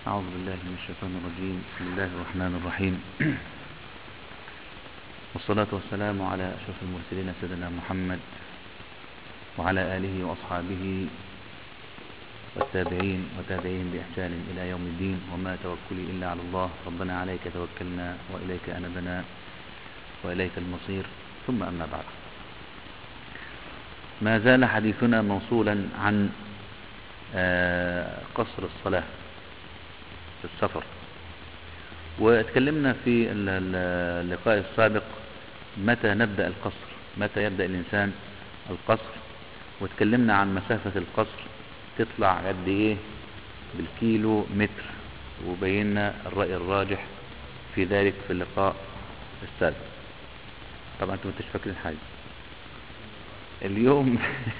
أعوذ بالله من الشيطان الرجيم بسم الله الرحمن الرحيم والصلاة والسلام على أشرف المرسلين سيدنا محمد وعلى آله وأصحابه والتابعين وتابعين بإحسان إلى يوم الدين وما توكلي إلا على الله ربنا عليك توكلنا وإليك أنبنا وإليك المصير ثم أما بعد ما زال حديثنا موصولا عن قصر الصلاة في السفر واتكلمنا في اللقاء السابق متى نبدأ القصر متى يبدأ الإنسان القصر واتكلمنا عن مسافة القصر تطلع قد ايه بالكيلو متر وبينا الرأي الراجح في ذلك في اللقاء السابق طبعا انتم مش فاكرين حاجة اليوم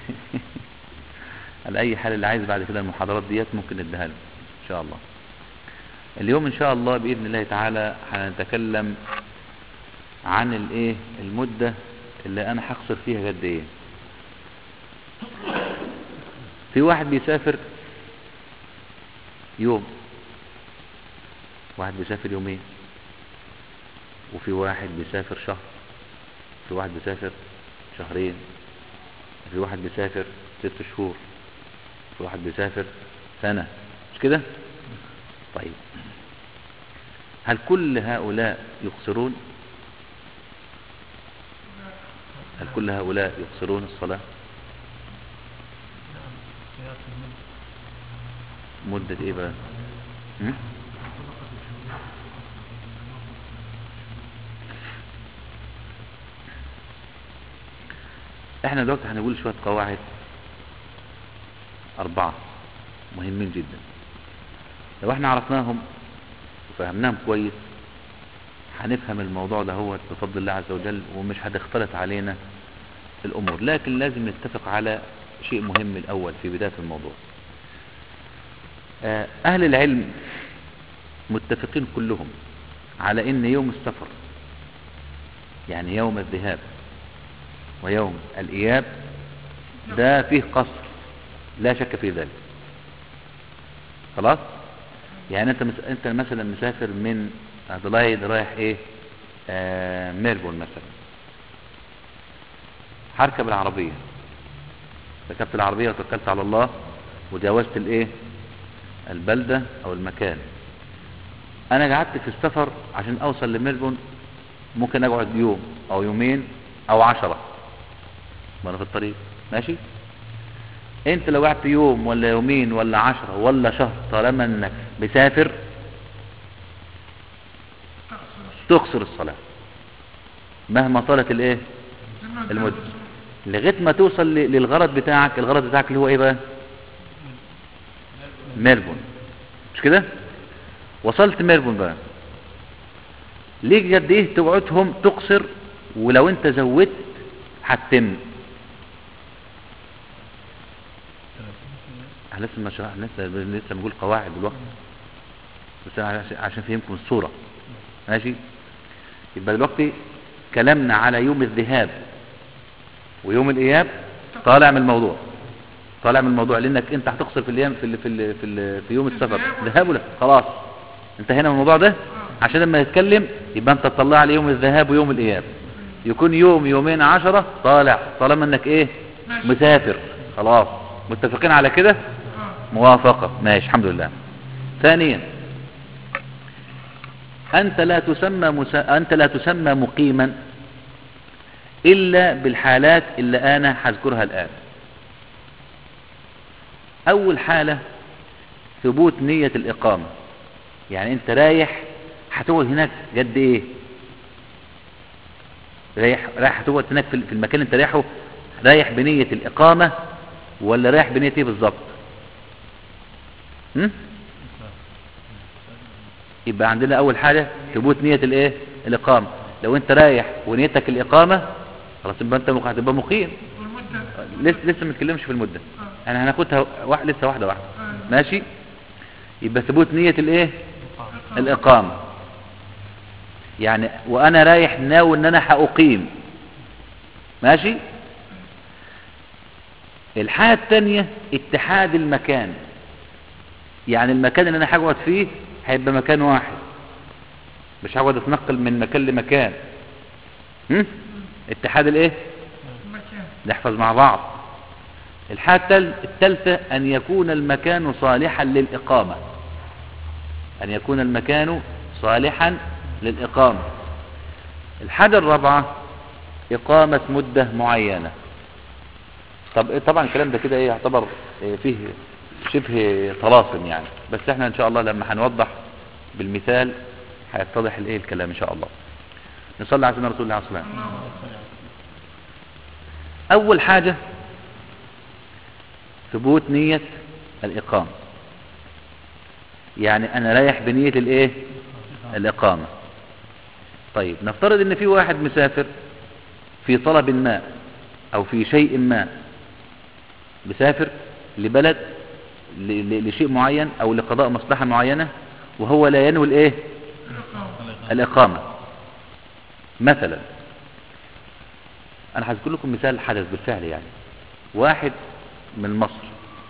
على اي حال اللي عايز بعد كده المحاضرات ديت ممكن نديها له ان شاء الله اليوم ان شاء الله باذن الله تعالى هنتكلم عن الايه المدة اللي انا هقصر فيها قد ايه في واحد بيسافر يوم واحد بيسافر يومين وفي واحد بيسافر شهر في واحد بيسافر شهرين في واحد بيسافر ست شهور في واحد بيسافر سنة مش كده طيب هل كل هؤلاء يقصرون هل كل هؤلاء يقصرون الصلاة مدة ايه بقى م? احنا دلوقتي هنقول شوية قواعد اربعة مهمين جدا لو احنا عرفناهم وفهمناهم كويس هنفهم الموضوع ده هو بفضل الله عز وجل ومش هتختلط علينا الامور لكن لازم نتفق على شيء مهم الاول في بداية الموضوع اهل العلم متفقين كلهم على ان يوم السفر يعني يوم الذهاب ويوم الاياب ده فيه قصر لا شك في ذلك خلاص يعني انت مس... انت مثلا مسافر من ادلايد رايح ايه آه ميلبورن مثلا هركب العربية ركبت العربية وتوكلت على الله وجاوزت الايه البلدة او المكان انا قعدت في السفر عشان اوصل لميلبورن ممكن اقعد يوم او يومين او عشرة وانا في الطريق ماشي انت لو قعدت يوم ولا يومين ولا عشرة ولا شهر طالما انك مسافر تقصر الصلاة مهما طالت الايه المدة لغايه ما توصل للغرض بتاعك الغرض بتاعك اللي هو ايه بقى ميلبورن مش كده وصلت ميلبورن بقى ليك قد ايه تقعدهم تقصر ولو انت زودت هتتم لسه ما شرح لسه لسه بنقول قواعد دلوقتي بس عشان فهمكم الصوره ماشي يبقى دلوقتي كلامنا على يوم الذهاب ويوم الاياب طالع من الموضوع طالع من الموضوع لانك انت هتقصر في الايام في ال في ال في, ال في يوم السفر ذهاب ولا خلاص انتهينا من الموضوع ده عشان لما نتكلم يبقى انت تطلع على يوم الذهاب ويوم الاياب يكون يوم يومين عشرة طالع طالما انك ايه مسافر خلاص متفقين على كده موافقة ماشي الحمد لله ثانيا أنت لا تسمى مسا... أنت لا تسمى مقيما إلا بالحالات اللي أنا هذكرها الآن أول حالة ثبوت نية الإقامة يعني أنت رايح هتقعد هناك قد إيه رايح رايح هتقعد هناك في المكان اللي أنت رايحه رايح بنية الإقامة ولا رايح بنية إيه بالظبط يبقى عندنا اول حاجة ثبوت نية الايه الاقامة لو انت رايح ونيتك الاقامة خلاص يبقى انت هتبقى مقيم لسه لسه ما اتكلمش في المدة انا هناخدها واحد لسه واحدة واحدة ماشي يبقى ثبوت نية الايه الاقامة يعني وانا رايح ناوي ان انا هاقيم ماشي الحالة الثانية اتحاد المكان يعني المكان اللي انا هقعد فيه هيبقى مكان واحد مش هقعد اتنقل من مكان لمكان هم؟ اتحاد الايه مكان نحفظ مع بعض الحاجة التل- الثالثة أن يكون المكان صالحا للإقامة أن يكون المكان صالحا للإقامة الحاجة الرابعة إقامة مدة معينة طب إيه طبعا الكلام ده كده ايه يعتبر إيه فيه شبه طلاسم يعني بس احنا ان شاء الله لما هنوضح بالمثال هيتضح الايه الكلام ان شاء الله نصلي على سيدنا رسول الله صلى الله عليه وسلم أول حاجة ثبوت نية الإقامة يعني أنا رايح بنية الإيه الإقامة طيب نفترض إن في واحد مسافر في طلب ما أو في شيء ما مسافر لبلد ل- ل- لشيء معين أو لقضاء مصلحة معينة وهو لا ينوي الإيه الإقامة مثلا أنا هذكر لكم مثال حدث بالفعل يعني واحد من مصر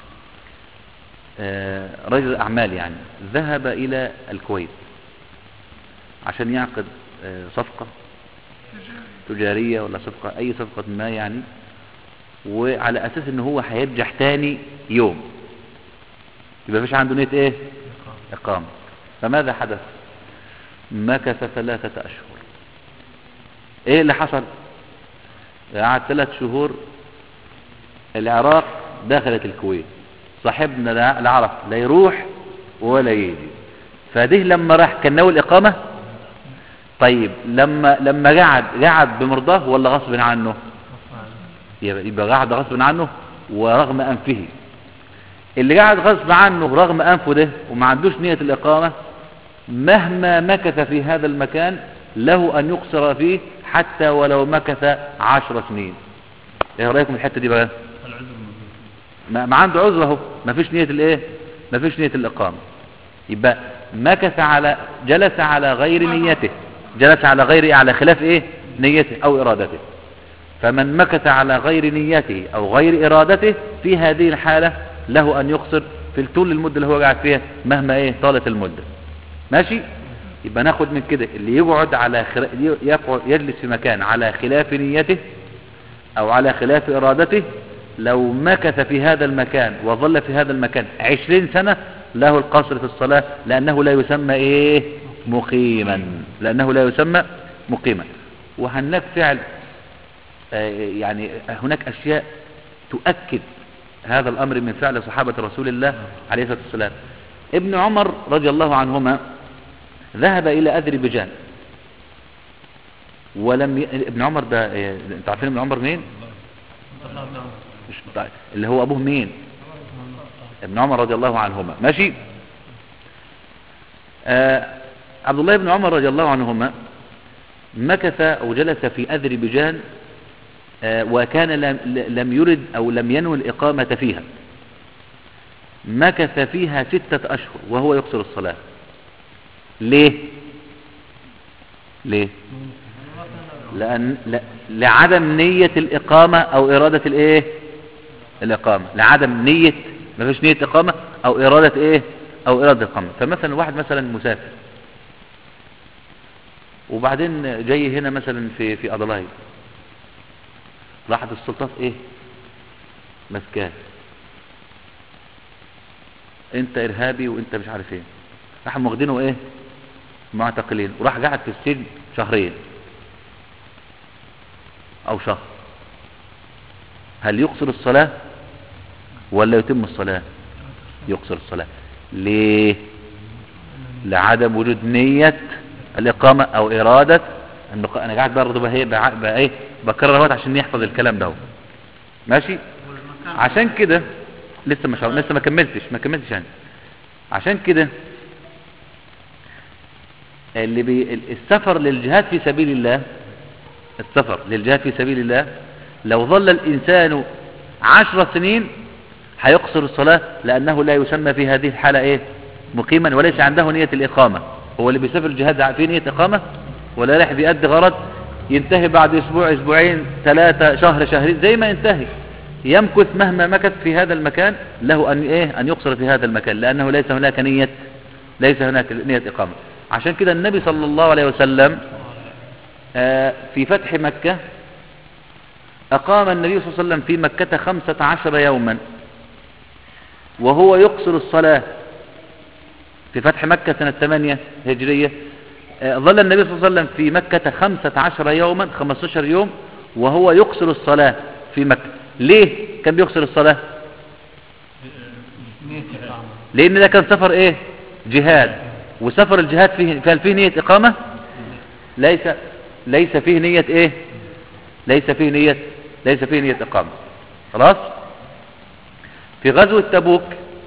آه، رجل أعمال يعني ذهب إلى الكويت عشان يعقد آه، صفقة تجارية ولا صفقة أي صفقة ما يعني وعلى أساس إن هو هيرجع تاني يوم يبقى مفيش عنده نية إيه؟ إقامة فماذا حدث؟ مكث ثلاثة أشهر إيه اللي حصل؟ قعد ثلاث شهور العراق دخلت الكويت صاحبنا لا لا عرف لا يروح ولا يجي فده لما راح كان ناوي الإقامة طيب لما لما قعد قعد بمرضاه ولا غصب عنه يبقى يبقى قعد غصب عنه ورغم أنفه اللي قعد غصب عنه رغم أنفه ده وما عندوش نية الإقامة مهما مكث في هذا المكان له أن يقصر فيه حتى ولو مكث عشر سنين ايه رأيكم الحتة دي بقى العذر موجود ما, ما عنده عذر اهو ما فيش نية الايه ما فيش نية الإقامة يبقى مكث على جلس على غير نيته جلس على غير على خلاف ايه نيته او ارادته فمن مكث على غير نيته او غير ارادته في هذه الحالة له ان يقصر في طول المدة اللي هو قاعد فيها مهما ايه طالت المدة ماشي يبقى ناخد من كده اللي يقعد على خر... يقعد يجلس في مكان على خلاف نيته او على خلاف ارادته لو مكث في هذا المكان وظل في هذا المكان عشرين سنة له القصر في الصلاة لأنه لا يسمى إيه مقيما لأنه لا يسمى مقيما وهناك فعل آه، يعني هناك أشياء تؤكد هذا الأمر من فعل صحابة رسول الله عليه الصلاة والسلام ابن عمر رضي الله عنهما ذهب إلى أذربيجان ولم ي... ابن عمر ده آه، انتوا عارفين ابن عمر مين مش بتاع اللي هو ابوه مين ابن عمر رضي الله عنهما ماشي آه عبد الله بن عمر رضي الله عنهما مكث او جلس في اذربيجان آه وكان لم, لم يرد او لم ينوي الاقامة فيها مكث فيها ستة اشهر وهو يقصر الصلاة ليه ليه لأن ل... لعدم نية الإقامة أو إرادة الإيه الإقامة لعدم نية ما فيش نية إقامة أو إرادة إيه أو إرادة إقامة فمثلا واحد مثلا مسافر وبعدين جاي هنا مثلا في في أدلايد راحت السلطات إيه مسكاه أنت إرهابي وأنت مش عارف إيه راح واخدينه إيه معتقلين وراح قاعد في السجن شهرين او شهر هل يقصر الصلاة ولا يتم الصلاة يقصر الصلاة ليه لعدم وجود نية الإقامة أو إرادة أنه أنا قاعد برضه بقى إيه بقى بقى إيه بكرر اهوت عشان يحفظ الكلام ده ماشي عشان كده لسه مش لسه ما كملتش ما كملتش يعني عشان كده اللي بي السفر للجهاد في سبيل الله السفر للجهاد في سبيل الله لو ظل الإنسان عشر سنين هيقصر الصلاة لأنه لا يسمى في هذه الحالة إيه مقيما وليس عنده نية الإقامة هو اللي بيسافر الجهاد في نية إقامة ولا راح بيأدي غرض ينتهي بعد أسبوع أسبوعين ثلاثة شهر شهرين زي ما ينتهي يمكث مهما مكث في هذا المكان له أن إيه أن يقصر في هذا المكان لأنه ليس هناك نية ليس هناك نية إقامة عشان كده النبي صلى الله عليه وسلم آه، في فتح مكة أقام النبي صلى الله عليه وسلم في مكة خمسة عشر يوما وهو يقصر الصلاة في فتح مكة سنة 8 هجرية آه، ظل النبي صلى الله عليه وسلم في مكة خمسة عشر يوما 15 يوم وهو يقصر الصلاة في مكة ليه كان بيقصر الصلاة نية إقامة لأن ده كان سفر إيه جهاد وسفر الجهاد فيه هل فيه نية إقامة ليس ليس فيه نية إيه ليس فيه نية ليس فيه نية إقامة خلاص في غزوة تبوك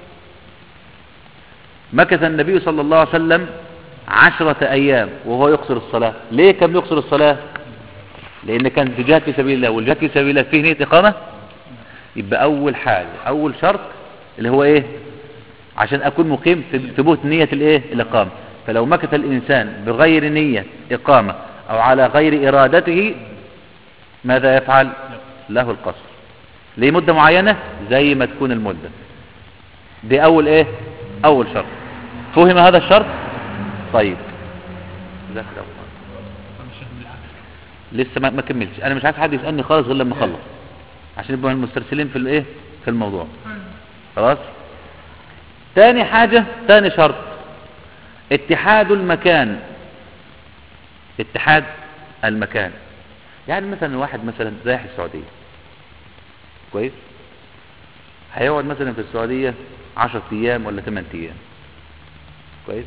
مكث النبي صلى الله عليه وسلم عشرة أيام وهو يقصر الصلاة ليه كان يقصر الصلاة لأن كان في جهاد في سبيل الله والجهاد في سبيل الله فيه نية إقامة يبقى أول حاجة أول شرط اللي هو إيه عشان أكون مقيم ثبوت نية الإيه الإقامة فلو مكث الإنسان بغير نية إقامة أو على غير إرادته ماذا يفعل له القصر ليه مدة معينة زي ما تكون المدة دي أول إيه أول شرط فهم هذا الشرط طيب جزاك الله خير. لسه ما ما كملتش انا مش عايز حد يسالني خالص غير لما اخلص عشان يبقوا المسترسلين في الايه في الموضوع خلاص تاني حاجة تاني شرط اتحاد المكان اتحاد المكان يعني مثلا واحد مثلا رايح السعودية كويس هيقعد مثلا في السعودية عشر ايام ولا ثمان ايام كويس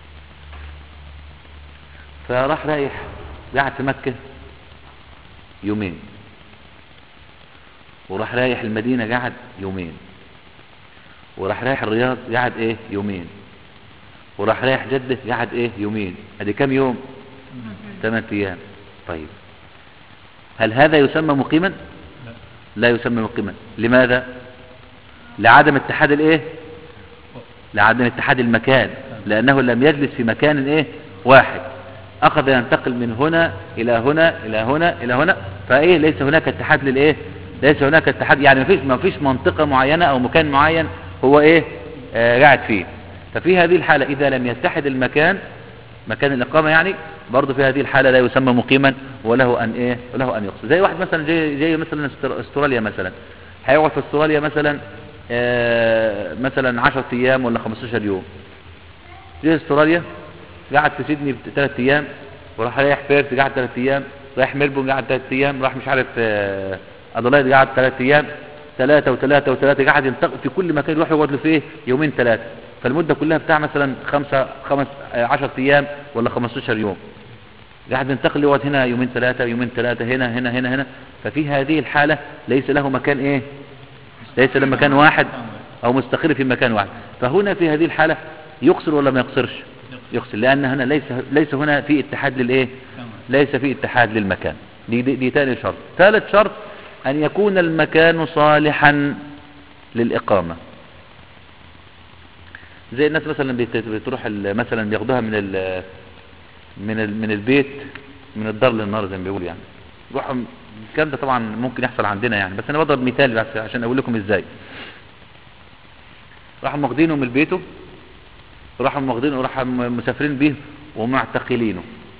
فراح رايح قاعد في مكة يومين وراح رايح المدينة قعد يومين وراح رايح الرياض قعد ايه يومين وراح رايح جدة قعد ايه يومين ادي كام يوم ثمان ايام طيب هل هذا يسمى مقيما لا يسمى مقيما لماذا لعدم اتحاد الايه لعدم اتحاد المكان لانه لم يجلس في مكان ايه واحد اخذ ينتقل من هنا الى هنا الى هنا الى هنا فايه ليس هناك اتحاد للايه ليس هناك اتحاد يعني ما فيش ما فيش منطقه معينه او مكان معين هو ايه آه قاعد فيه ففي هذه الحاله اذا لم يتحد المكان مكان الاقامه يعني برضه في هذه الحاله لا يسمى مقيما وله ان ايه وله ان يقصد زي واحد مثلا جاي جاي مثلا استر- استراليا مثلا هيقعد في استراليا مثلا آه مثلا 10 ايام ولا 15 يوم جه استراليا قعد في سيدني ثلاث ايام وراح رايح بيرث قعد ثلاث ايام رايح ميلبورن قعد ثلاث ايام راح مش عارف آه، ادلايد قعد ثلاث ايام ثلاثة وثلاثة وثلاثة قعد ينتقل في كل مكان يروح يقعد له فيه يومين ثلاثة فالمدة كلها بتاع مثلا خمسة خمس آه، عشر ايام ولا 15 يوم قاعد ينتقل يقعد هنا يومين ثلاثة يومين ثلاثة هنا هنا هنا هنا ففي هذه الحالة ليس له مكان ايه ليس له مكان واحد او مستقر في مكان واحد فهنا في هذه الحالة يقصر ولا ما يقصرش يقصر لان هنا ليس ليس هنا في اتحاد للايه ليس في اتحاد للمكان دي دي, دي تاني شرط ثالث شرط ان يكون المكان صالحا للاقامة زي الناس مثلا بت- بتروح ال- مثلا بياخدوها من ال من ال من البيت من الدار للنار زي ما بيقولوا يعني يروحوا الكلام ده طبعا ممكن يحصل عندنا يعني بس انا بضرب مثال بس عشان اقول لكم ازاي راحوا واخدينه من بيته راحوا واخدينه راحوا م- مسافرين بيه ومعتقلينه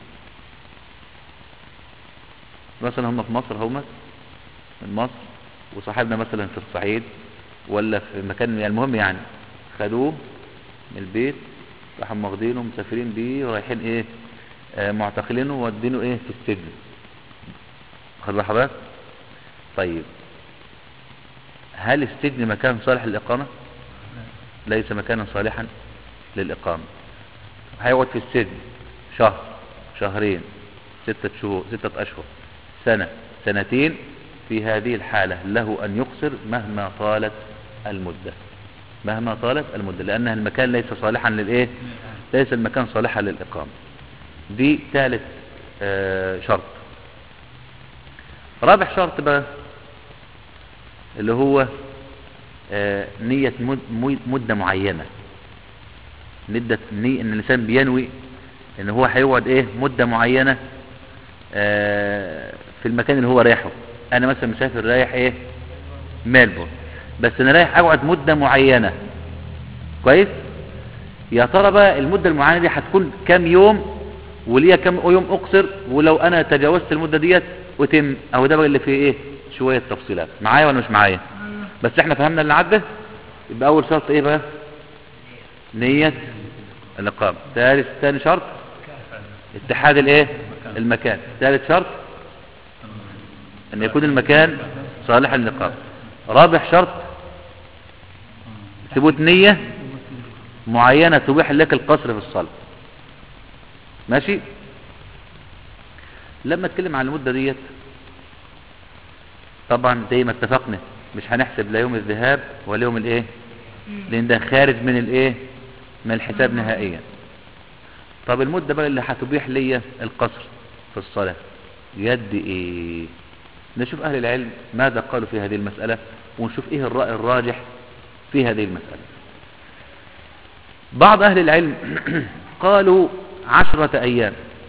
مثلا هم في مصر هم من مصر وصاحبنا مثلا في الصعيد ولا في مكان يعني المهم يعني خدوه من البيت راحوا واخدينه مسافرين بيه ورايحين ايه آه معتقلينه وودينه ايه في السجن خد بال حضرتك طيب هل السجن مكان صالح للإقامة ليس مكانا صالحا للإقامة هيقعد في السجن شهر شهرين ستة شهور ستة أشهر سنة سنتين في هذه الحالة له أن يقصر مهما طالت المدة مهما طالت المدة لأنها المكان ليس صالحا للإيه ليس المكان صالحا للإقامة دي ثالث آه شرط رابع شرط بقى اللي هو آه نية مد مد- مدة معينة مدة نية ان الانسان بينوي ان هو هيقعد ايه مدة معينة آه في المكان اللي هو رايحه انا مثلا مسافر رايح ايه ميلبورن بس انا رايح اقعد مدة معينة كويس يا ترى بقى المدة المعينة دي هتكون كام يوم وليا كام يوم اقصر ولو انا تجاوزت المدة ديت اتم او ده بقى اللي فيه ايه شوية تفصيلات معايا ولا مش معايا بس احنا فهمنا اللي عدى يبقى اول شرط ايه بقى نية الاقامة ثالث ثاني شرط اتحاد الايه المكان ثالث شرط ان يكون المكان صالحا للإقامة رابع شرط ثبوت نية معينة تبيح لك القصر في الصلاة ماشي لما اتكلم عن المدة ديت طبعا زي ما اتفقنا مش هنحسب لا يوم الذهاب ولا يوم الايه لان ده خارج من الايه من الحساب نهائيا طب المدة بقى اللي هتبيح لي القصر في الصلاة يد ايه نشوف اهل العلم ماذا قالوا في هذه المسألة ونشوف ايه الرأي الراجح في هذه المسألة بعض اهل العلم قالوا عشرة ايام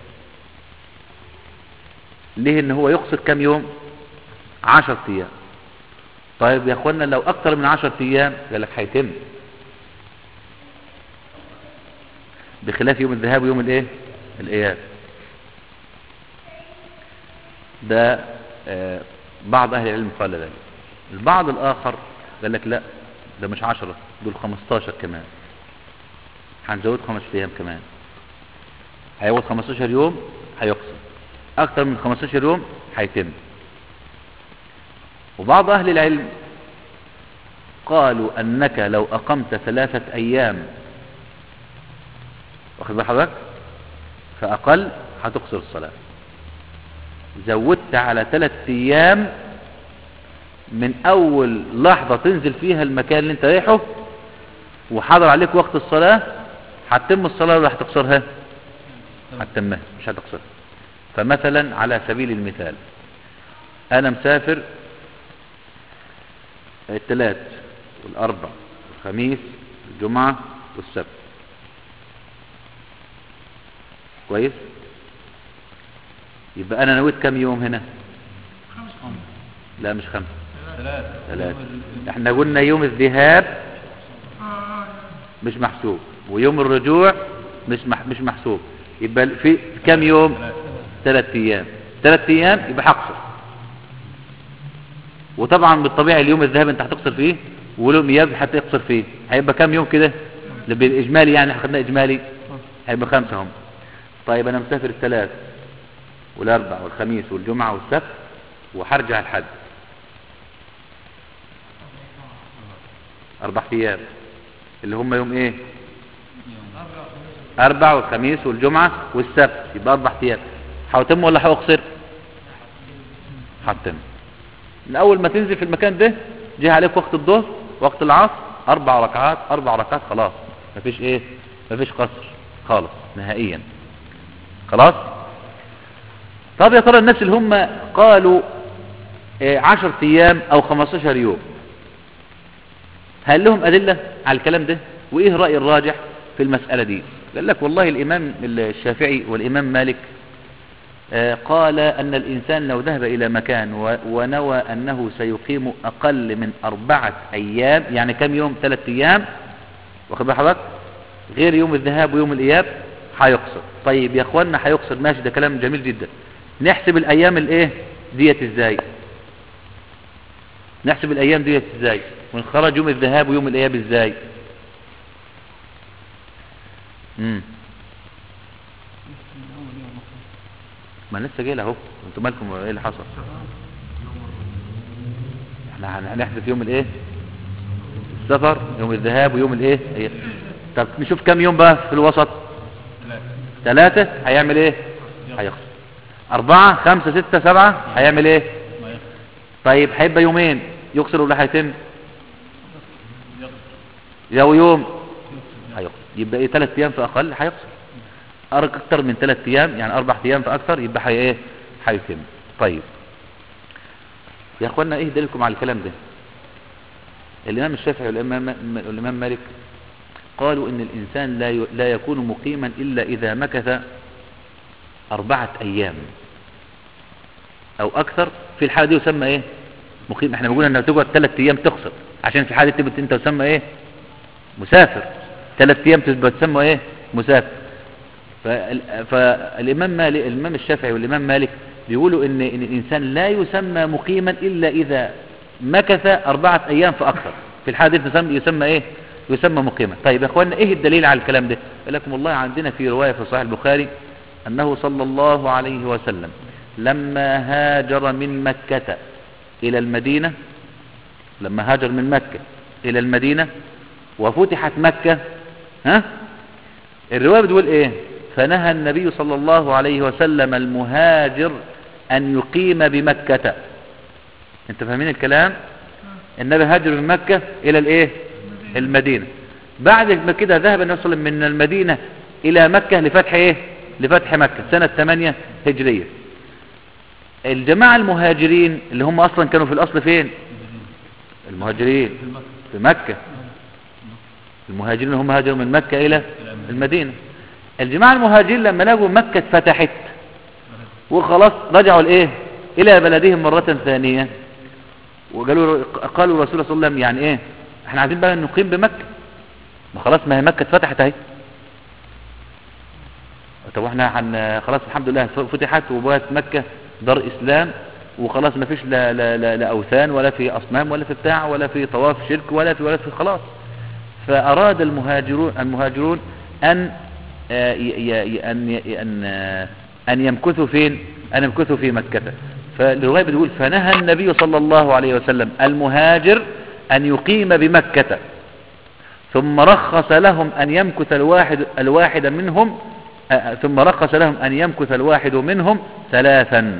ليه ان هو يقصر كم يوم عشرة ايام طيب يا اخوانا لو اكتر من عشرة ايام قال لك هيتم بخلاف يوم الذهاب ويوم الايه الاياب ده آه بعض اهل العلم قال ذلك البعض الاخر قال لك لا ده مش عشرة دول خمستاشر كمان هنزود خمس ايام كمان هيقعد خمستاشر يوم هيقصر اكتر من خمستاشر يوم هيتم وبعض اهل العلم قالوا انك لو اقمت ثلاثة ايام واخد بال حضرتك فاقل هتقصر الصلاة زودت على ثلاث ايام من اول لحظة تنزل فيها المكان اللي انت رايحه وحضر عليك وقت الصلاة هتتم الصلاة ولا هتقصرها هتتمها مش هتقصرها فمثلا على سبيل المثال انا مسافر الثلاث والاربع والخميس والجمعة والسبت كويس يبقى انا نويت كم يوم هنا لا مش خمسة ثلاثة احنا قلنا يوم الذهاب مش محسوب ويوم الرجوع مش مح مش محسوب يبقى في كم يوم ثلاث ايام ثلاث ايام يبقى هقصر وطبعا بالطبيعي اليوم الذهاب انت هتقصر فيه واليوم اياب هتقصر فيه هيبقى كم يوم كده بالاجمالي يعني خدنا اجمالي هيبقى خمسة هم طيب انا مسافر الثلاث والاربع والخميس والجمعة والسبت وهرجع الحد اربع ايام اللي هم يوم ايه اربع والخميس والجمعة والسبت يبقى اربع ايام هتم ولا هاقصر هتم من اول ما تنزل في المكان ده جه عليك وقت الظهر وقت العصر اربع ركعات اربع ركعات خلاص مفيش ايه مفيش قصر خالص نهائيا خلاص طب يا ترى الناس اللي هم قالوا إيه عشر ايام او خمستاشر يوم هل لهم ادلة على الكلام ده وايه الرأي الراجح في المسألة دي قال لك والله الامام الشافعي والامام مالك آه قال ان الانسان لو ذهب الى مكان ونوى انه سيقيم اقل من اربعة ايام يعني كم يوم ثلاث ايام واخد بال حضرتك غير يوم الذهاب ويوم الاياب هيقصر طيب يا اخوانا هيقصر ماشي ده كلام جميل جدا نحسب الايام الايه ديت ازاي نحسب الايام ديت ازاي ونخرج يوم الذهاب ويوم الاياب ازاي امم ما لسه جاي اهو انتوا مالكم ايه اللي حصل احنا هنحذف يوم الايه السفر يوم الذهاب ويوم الايه ايه. طب نشوف كم يوم بقى في الوسط ثلاثة هيعمل ايه هيخسر اربعة خمسة ستة سبعة هيعمل ايه طيب هيبقى يومين يكسر ولا هيتم لو يوم هيقصر يبقى ايه ثلاث ايام فاقل هيقصر اكتر من ثلاث ايام يعني اربع ايام فاكثر يبقى هي ايه هيتم طيب يا اخوانا ايه دليلكم على الكلام ده الامام الشافعي والامام والامام مالك قالوا ان الانسان لا لا يكون مقيما الا اذا مكث اربعة ايام او اكثر في الحالة دي يسمى ايه مقيم احنا بنقول انها تقعد ثلاث ايام تقصر عشان في حاله تبقى انت تسمى ايه مسافر ثلاث ايام تبقى تسمى ايه مسافر فال- فالامام مالك الامام الشافعي والامام مالك بيقولوا ان ان الانسان لا يسمى مقيما الا اذا مكث اربعه ايام فاكثر في الحالة دي يسمى, يسمى ايه يسمى مقيما طيب يا اخوانا ايه الدليل على الكلام ده قال لكم والله عندنا في روايه في صحيح البخاري انه صلى الله عليه وسلم لما هاجر من مكه الى المدينه لما هاجر من مكه الى المدينه وفتحت مكه ها الرواية بتقول ايه فنهى النبي صلى الله عليه وسلم المهاجر ان يقيم بمكة انت فاهمين الكلام النبي هاجر من مكة الى الايه المدينة بعد ما كده ذهب النبي صلى الله عليه وسلم من المدينة الى مكة لفتح ايه لفتح مكة سنة 8 هجرية الجماعة المهاجرين اللي هم اصلا كانوا في الاصل فين المهاجرين في مكة المهاجرين هم هاجروا من مكة إلى المدينة الجماعة المهاجرين لما لقوا مكة اتفتحت وخلاص رجعوا لإيه إلى بلدهم مرة ثانية وقالوا قالوا الرسول صلى الله عليه وسلم يعني إيه احنا عايزين بقى نقيم بمكة ما خلاص ما هي مكة اتفتحت اهي طب احنا حن خلاص الحمد لله فتحت وبقت مكة دار إسلام وخلاص ما فيش لا, لا, لا, لا أوثان ولا في أصنام ولا في بتاع ولا في طواف شرك ولا في ولا في خلاص فأراد المهاجرون المهاجرون أن آه، ي- ي- أن ي- أن آه، أن يمكثوا فين؟ أن يمكثوا في مكة فالرواية بتقول فنهى النبي صلى الله عليه وسلم المهاجر أن يقيم بمكة ثم رخص لهم أن يمكث الواحد الواحد منهم آه، ثم رخص لهم أن يمكث الواحد منهم ثلاثا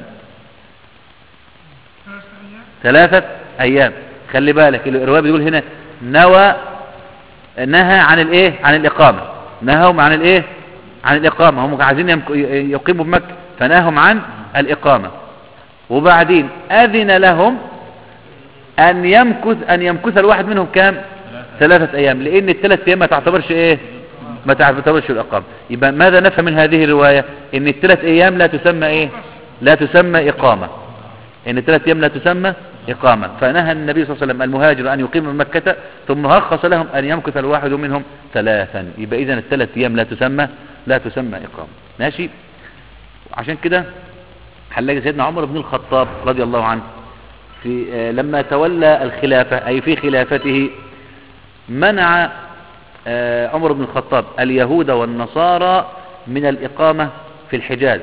ثلاثة أيام خلي بالك الرواية بيقول هنا نوى نهى عن الايه عن الإقامة نهاهم عن الايه عن الإقامة هم عايزين يمك- يقيموا بمكة فنهاهم عن الإقامة وبعدين أذن لهم أن يمكث أن يمكث الواحد منهم كام ثلاثة أيام لأن الثلاث أيام ما تعتبرش إيه ما تعتبرش الإقامة يبقى ماذا نفهم من هذه الرواية إن الثلاث أيام لا تسمى إيه لا تسمى إقامة إن ثلاث أيام لا تسمى إقامة فنهى النبي صلى الله عليه وسلم المهاجر أن يقيم من مكة ثم رخص لهم أن يمكث الواحد منهم ثلاثا يبقى إذن الثلاث أيام لا تسمى لا تسمى إقامة ماشي عشان كده هنلاقي سيدنا عمر بن الخطاب رضي الله عنه في آه، لما تولى الخلافة أي في خلافته منع آه، عمر بن الخطاب اليهود والنصارى من الإقامة في الحجاز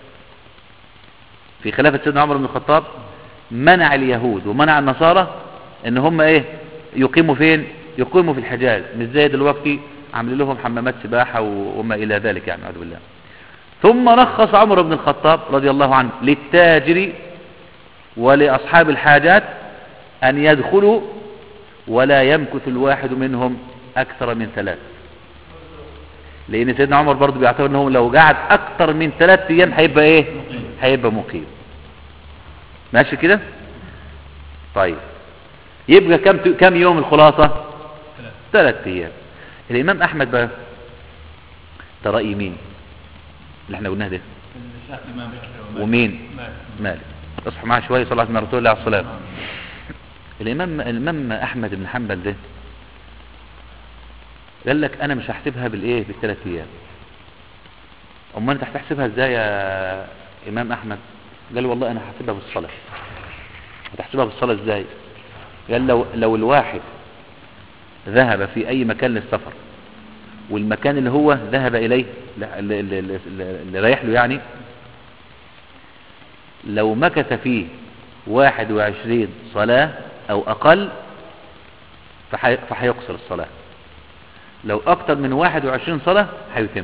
في خلافة سيدنا عمر بن الخطاب منع اليهود ومنع النصارى ان هم ايه يقيموا فين يقيموا في الحجاز مش زي دلوقتي عاملين لهم حمامات سباحة و- وما الى ذلك يعني اعوذ بالله ثم رخص عمر بن الخطاب رضي الله عنه للتاجر ولأصحاب الحاجات أن يدخلوا ولا يمكث الواحد منهم أكثر من ثلاث لأن سيدنا عمر برضو بيعتبر أنه لو قعد أكثر من ثلاث أيام هيبقى إيه هيبقى مقيم ماشي كده طيب يبقى كم كم يوم الخلاصة ثلاث أيام الإمام أحمد بقى ترى يمين اللي احنا قلناه ده ومين مالك اصحى معاه شويه صلاه من رسول الله عليه الصلاه والسلام الامام الامام احمد بن حنبل ده قال لك انا مش هحسبها بالايه بالثلاث ايام امال انت هتحسبها ازاي يا امام احمد قال لي والله انا هحسبها بالصلاه هتحسبها بالصلاه ازاي قال لو لو الواحد ذهب في اي مكان للسفر والمكان اللي هو ذهب اليه لا- اللي, اللي, اللي, اللي رايح له يعني لو مكث فيه واحد وعشرين صلاة او اقل فحي- فهيقصر الصلاة لو اكتر من واحد وعشرين صلاة هيتم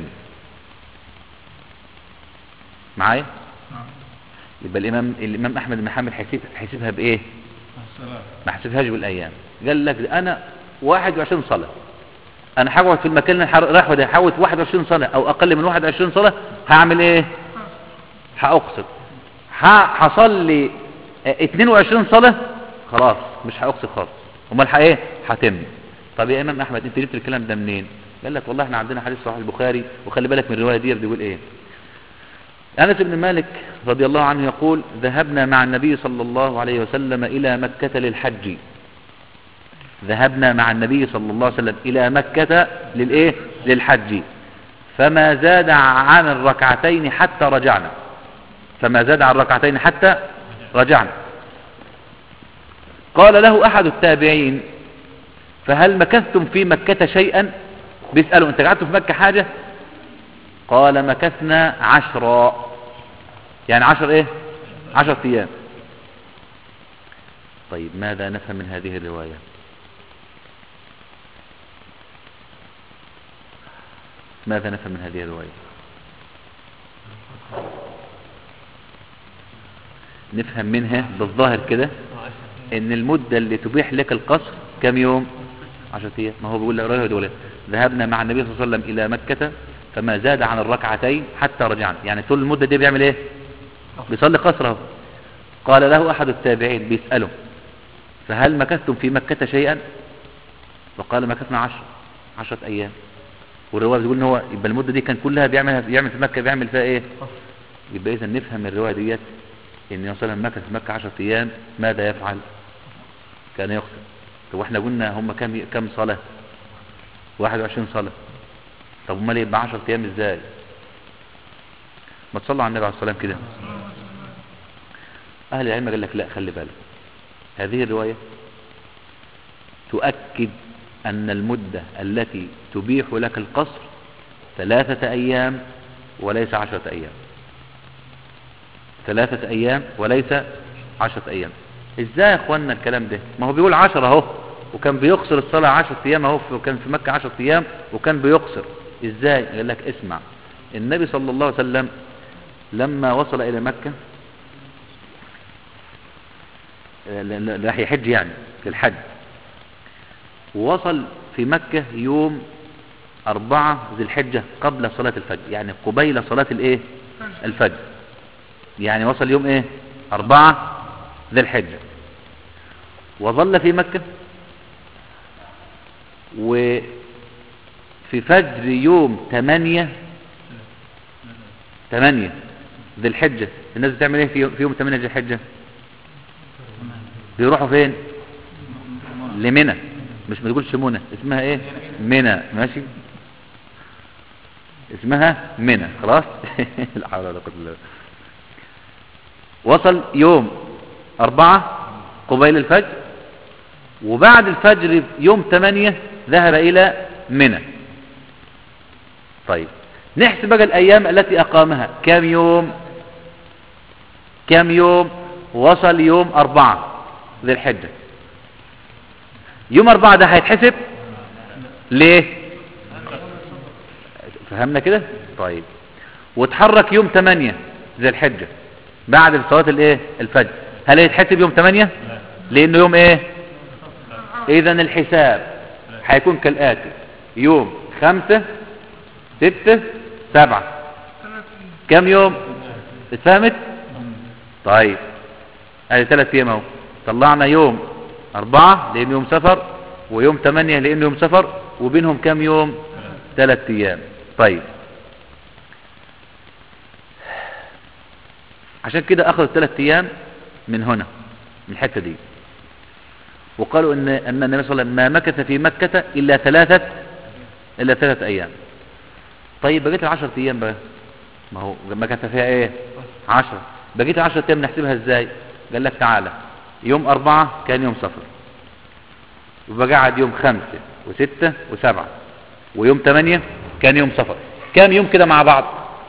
معايا يبقى الامام الامام احمد بن محمد هيسيب هيسيبها بايه ما حسبهاش بالايام قال لك ده انا 21 صلاه انا هقعد في المكان اللي أنا رايحه ده هحوت 21 صلاه او اقل من 21 صلاه هعمل ايه هاقصر ه- هصلي آه، 22 صلاه خلاص مش هاقصر خالص امال ه- ايه هتم طب يا امام احمد انت جبت الكلام ده منين قال لك والله احنا عندنا حديث صحيح البخاري وخلي بالك من الروايه دي بيقول ايه أنس بن مالك رضي الله عنه يقول ذهبنا مع النبي صلى الله عليه وسلم إلى مكة للحج ذهبنا مع النبي صلى الله عليه وسلم إلى مكة للإيه للحج فما زاد عن الركعتين حتى رجعنا فما زاد عن الركعتين حتى رجعنا قال له أحد التابعين فهل مكثتم في مكة شيئا بيسألوا انت قعدتوا في مكة حاجة قال مكثنا عشرا يعني عشر ايه عشر ايام طيب ماذا نفهم من هذه الرواية ماذا نفهم من هذه الرواية نفهم منها بالظاهر كده ان المدة اللي تبيح لك القصر كم يوم عشرة ايام ما هو بيقول لك رواية دولة ذهبنا مع النبي صلى الله عليه وسلم الى مكة فما زاد عن الركعتين حتى رجعنا يعني طول المدة دي بيعمل ايه بيصلي قصره قال له احد التابعين بيسأله فهل مكثتم في مكة شيئا فقال مكثنا عشر عشرة ايام والرواية بتقول ان هو يبقى المدة دي كان كلها بيعملها بيعمل في مكة بيعمل فيها ايه يبقى اذا نفهم من الرواية ديت ان النبي صلى الله عليه وسلم مكث في مكة عشرة ايام ماذا يفعل كان يقصر طب واحنا قلنا هم كم كم صلاة 21 صلاة طب امال يبقى 10 ايام ازاي ما تصلوا على النبي عليه الصلاه والسلام كده اهل العلم قال لك لا خلي بالك هذه الروايه تؤكد ان المده التي تبيح لك القصر ثلاثه ايام وليس عشره ايام ثلاثه ايام وليس عشره ايام ازاي يا اخوانا الكلام ده ما هو بيقول عشرة اهو وكان بيقصر الصلاة عشرة ايام اهو وكان في مكة عشرة ايام وكان بيقصر ازاي قال لك اسمع النبي صلى الله عليه وسلم لما وصل الى مكة راح يحج يعني في الحج ووصل في مكة يوم أربعة ذي الحجة قبل صلاة الفجر يعني قبيل صلاة الايه الفجر يعني وصل يوم ايه أربعة ذي الحجة وظل في مكة وفي فجر يوم تمانية تمانية ذي الحجة الناس بتعمل ايه في يوم تمانية ذي الحجة بيروحوا فين لمنى مش ما تقولش منى اسمها ايه منى ماشي اسمها منى خلاص لا حول ولا قوه الا بالله وصل يوم أربعة قبيل الفجر وبعد الفجر يوم ثمانية ذهب إلى منى طيب نحسب بقى الأيام التي أقامها كم يوم كم يوم وصل يوم أربعة ذي الحجة يوم أربعة ده هيتحسب ليه فهمنا كده طيب وتحرك يوم ثمانية ذي الحجة بعد صلاة الايه الفجر هل يتحسب يوم 8 لانه يوم ايه اذا الحساب هيكون كالاتي يوم خمسة ستة سبعة كم يوم اتفهمت طيب ادي ثلاث ايام اهو طلعنا يوم اربعة لانه يوم سفر ويوم ثمانية لانه يوم سفر وبينهم كم يوم ثلاث ايام طيب عشان كده اخذوا ثلاث ايام من هنا من الحته دي وقالوا ان ان النبي صلى الله عليه وسلم ما مكث في مكه الا ثلاثه الا ثلاثه ايام طيب بقيت العشر ايام بقى ما هو مكث فيها ايه عشرة بقيت العشر ايام نحسبها ازاي قال لك تعالى يوم أربعة كان يوم سفر وبقى قعد يوم خمسة وستة وسبعة ويوم ثمانية كان يوم سفر كام يوم كده مع بعض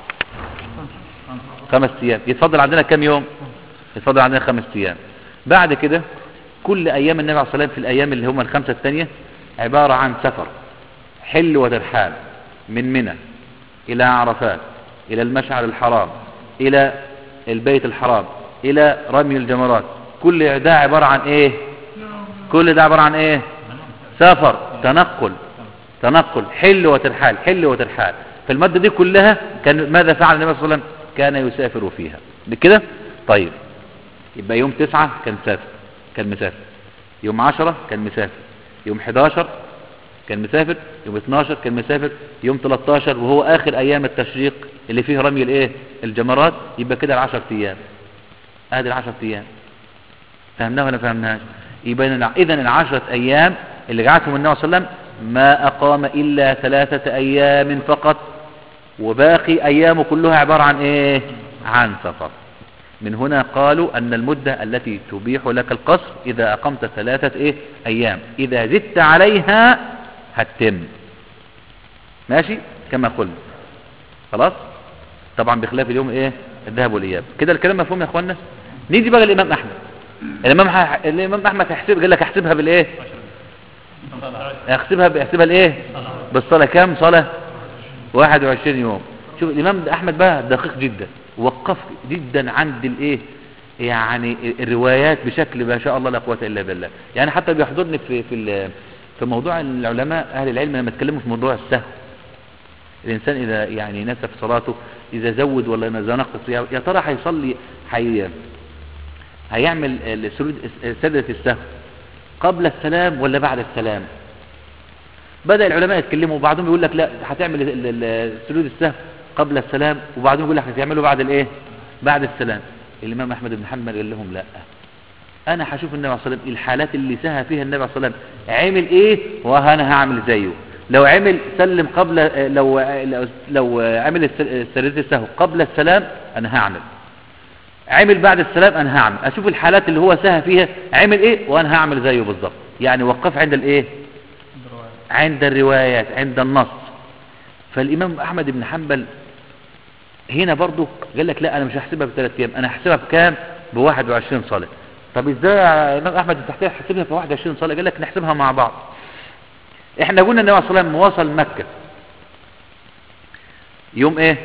خمس ايام يتفضل عندنا كام يوم يتفضل عندنا خمس ايام بعد كده كل ايام النبي عليه الصلاه والسلام في الايام اللي هم الخمسه الثانيه عباره عن سفر حل وترحال من منى الى عرفات الى المشعر الحرام الى البيت الحرام الى رمي الجمرات كل ده عباره عن ايه كل ده عباره عن ايه سفر تنقل تنقل حل وترحال حل وترحال فالماده دي كلها كان ماذا فعل النبي صلى الله عليه وسلم كان يسافر فيها بكده طيب يبقى يوم تسعة كان سافر كان مسافر يوم عشرة كان مسافر يوم حداشر كان مسافر يوم 12 كان مسافر يوم 13 وهو اخر ايام التشريق اللي فيه رمي الايه الجمرات يبقى كده العشر ايام ادي العشر ايام فهمناها ولا فهمناهاش يبقى اذا العشرة ايام اللي قعدتهم النبي صلى الله عليه وسلم ما اقام الا ثلاثة ايام فقط وباقي ايامه كلها عبارة عن ايه عن سفر من هنا قالوا ان المدة التي تبيح لك القصر اذا اقمت ثلاثة ايه ايام اذا زدت عليها هتتم ماشي كما قلنا خلاص طبعا بخلاف اليوم ايه الذهب والاياب كده الكلام مفهوم يا اخوانا نيجي بقى الامام احمد الامام ح... الامام احمد هيحسب قال لك احسبها بالايه احسبها بيحسبها الايه بالصلاه كام صلاه 21 يوم شوف الامام احمد بقى دقيق جدا وقف جدا عند الايه يعني الروايات بشكل ما شاء الله لا قوه الا بالله يعني حتى بيحضرني في في ال- في موضوع العلماء اهل العلم لما اتكلموا في موضوع السهو الانسان اذا يعني نسى في صلاته اذا زود ولا اذا نقص يا يا ترى هيصلي هي هيعمل السجود سجدة السهو قبل السلام ولا بعد السلام بدأ العلماء يتكلموا وبعضهم يقول لك لا هتعمل ال- ال- ال- سجود السهو قبل السلام وبعضهم يقول لك هتعمله بعد الايه بعد السلام الامام احمد بن حنبل قال لهم لا انا هشوف النبي عليه الصلاه والسلام الحالات اللي سهى فيها النبي عليه الصلاه والسلام عمل ايه وانا هعمل زيه لو عمل سلم قبل لو لو, لو عمل الس- سجدة السهو قبل السلام انا هعمل عمل بعد السلام انا هعمل اشوف الحالات اللي هو سهى فيها عمل ايه وانا هعمل زيه بالظبط يعني وقف عند الايه عند الروايات عند النص فالامام احمد بن حنبل هنا برضو قال لك لا انا مش هحسبها بثلاث ايام انا هحسبها بكام ب 21 صلاه طب ازاي يا امام احمد انت هتحسبها حسبها ب 21 صلاه قال لك نحسبها مع بعض احنا قلنا النبي صلى الله عليه وسلم وصل مكه يوم ايه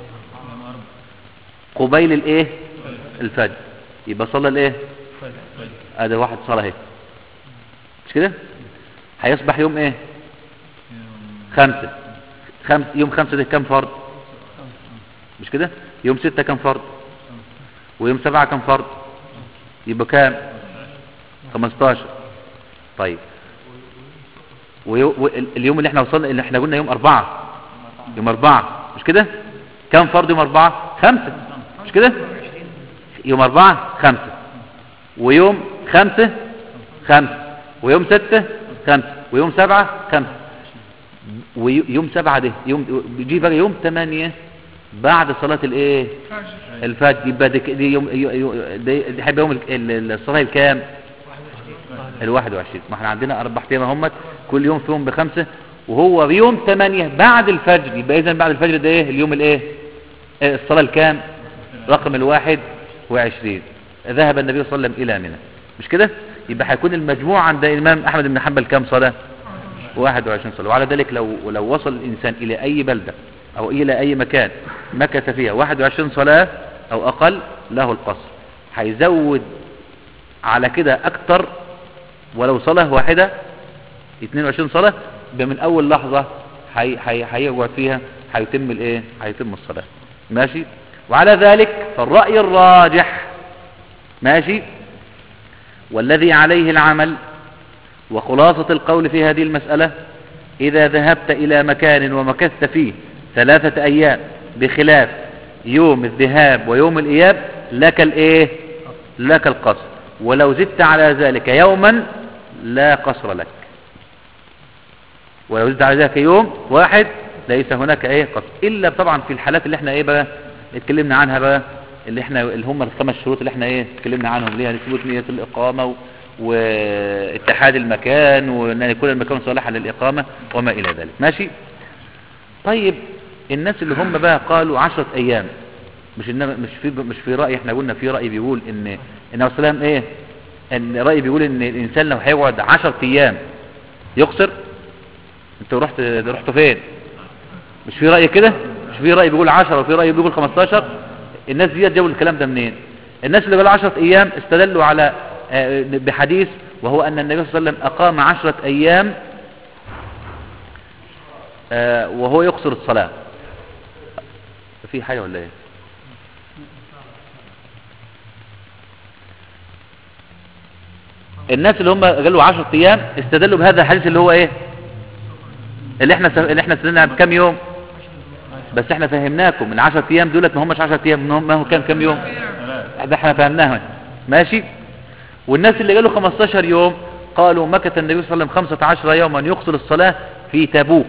قبيل الايه الفجر يبقى صلى الايه ادي واحد صلاه اهي مش كده هيصبح يوم ايه خمسة خمس يوم خمسة ده كم فرض مش كده يوم ستة كم فرض ويوم سبعة كم فرض يبقى كام خمستاشر طيب ويو... و... اليوم اللي احنا وصلنا اللي احنا قلنا يوم أربعة يوم أربعة مش كده كم فرض يوم أربعة خمسة مش كده يوم أربعة خمسة ويوم خمسة خمسة ويوم ستة خمسة ويوم سبعة خمسة ويوم سبعة ده يوم بيجي بقى يوم ثمانية بعد صلاة الايه الفجر يبقى دي, دي يوم يو- يو- دي دي هيبقى يوم ال- ال- الصلاة الكام ال 21 ما احنا عندنا اربع ايام همت كل يوم فيهم بخمسة وهو يوم ثمانية بعد الفجر يبقى اذا بعد الفجر ده ايه اليوم الايه آه، الصلاة الكام رقم الواحد وعشرين ذهب النبي صلى الله عليه وسلم الى منى مش كده يبقى هيكون المجموع عند الامام احمد بن حنبل كام صلاة 21 صلاة وعلى ذلك لو لو وصل الإنسان إلى أي بلدة أو إلى أي مكان مكث فيها 21 صلاة أو أقل له القصر هيزود على كده أكتر ولو صلاة واحدة 22 صلاة يبقى من أول لحظة هي- هي- هيقعد فيها هيتم الإيه هيتم الصلاة ماشي وعلى ذلك فالرأي الراجح ماشي والذي عليه العمل وخلاصة القول في هذه المسألة إذا ذهبت إلى مكان ومكثت فيه ثلاثة أيام بخلاف يوم الذهاب ويوم الإياب لك الإيه لك القصر ولو زدت على ذلك يوما لا قصر لك ولو زدت على ذلك يوم واحد ليس هناك ايه قصر الا طبعا في الحالات اللي احنا ايه بقى اتكلمنا عنها بقى اللي احنا اللي هم الخمس شروط اللي احنا ايه اتكلمنا عنهم اللي هي ثبوت نية الاقامة و... واتحاد المكان وان يكون المكان صالحا للاقامة وما الى ذلك ماشي طيب الناس اللي هم بقى قالوا عشرة ايام مش إنما مش في مش في رأي احنا قلنا في رأي بيقول ان ان عليه السلام ايه ان رأي بيقول ان الانسان لو هيقعد 10 ايام يقصر انتوا رحت رحتوا فين مش في رأي كده مش في رأي بيقول 10 وفي رأي بيقول 15 الناس دي جابوا الكلام ده منين الناس اللي قالوا 10 ايام استدلوا على آه، بحديث وهو ان النبي صلى الله عليه وسلم اقام 10 ايام آه، وهو يقصر الصلاة في حاجة ولا ايه الناس اللي هم قالوا 10 ايام استدلوا بهذا الحديث اللي هو ايه اللي احنا س... اللي احنا استدلنا بكام يوم بس احنا فهمناكم ال 10 ايام دولت ما همش 10 ايام ما هو كان كام يوم ده احنا فهمناها ماشي والناس اللي قالوا 15 يوم قالوا مكث النبي صلى الله عليه وسلم 15 يوما يقصر الصلاة في تبوك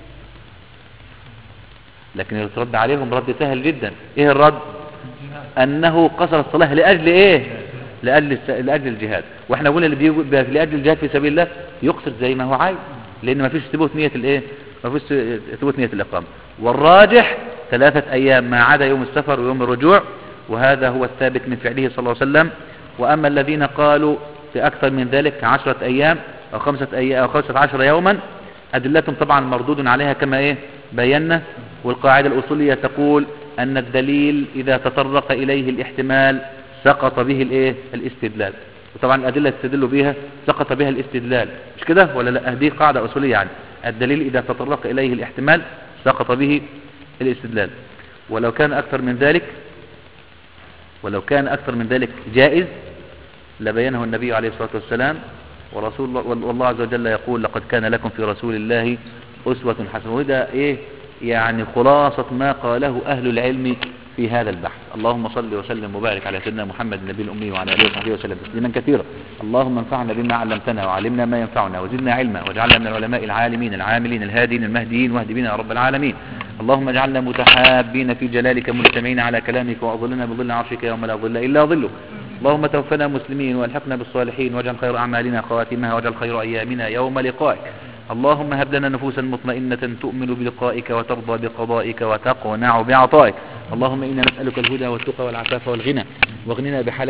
لكن الرد عليهم رد سهل جدا ايه الرد انه قصر الصلاة لاجل ايه لاجل الس- لاجل الجهاد واحنا قلنا اللي بيجو- بي- لاجل الجهاد في سبيل الله يقصر زي ما هو عايز لان ما فيش ثبوت نية الايه ما فيش ثبوت نية الاقامة والراجح ثلاثة ايام ما عدا يوم السفر ويوم الرجوع وهذا هو الثابت من فعله صلى الله عليه وسلم واما الذين قالوا في اكثر من ذلك عشرة ايام او خمسة ايام او خمسة عشر يوما ادلتهم طبعا مردود عليها كما ايه بينا والقاعدة الاصولية تقول ان الدليل اذا تطرق اليه الاحتمال سقط به الايه الاستدلال وطبعا الادله تستدل بها سقط بها الاستدلال مش كده ولا لا دي قاعده اصوليه يعني الدليل اذا تطرق اليه الاحتمال سقط به الاستدلال ولو كان اكثر من ذلك ولو كان اكثر من ذلك جائز لبينه النبي عليه الصلاه والسلام ورسول الله وال- والله عز وجل يقول لقد كان لكم في رسول الله اسوه حسنه وده ايه يعني خلاصه ما قاله اهل العلم في هذا البحث اللهم صل وسلم وبارك على سيدنا محمد النبي الامي وعلى اله وصحبه وسلم تسليما كثيرا اللهم انفعنا بما علمتنا وعلمنا ما ينفعنا وزدنا علما واجعلنا من العلماء العالمين العاملين الهادين المهديين واهد بنا يا رب العالمين اللهم اجعلنا متحابين في جلالك مجتمعين على كلامك واظلنا بظل عرشك يوم لا ظل الا ظلك اللهم توفنا مسلمين والحقنا بالصالحين واجعل خير اعمالنا خواتمها واجعل خير ايامنا يوم لقائك اللهم هب لنا نفوسا مطمئنة تؤمن بلقائك وترضى بقضائك وتقنع بعطائك اللهم إنا نسألك الهدى والتقى والعفاف والغنى واغننا بحلال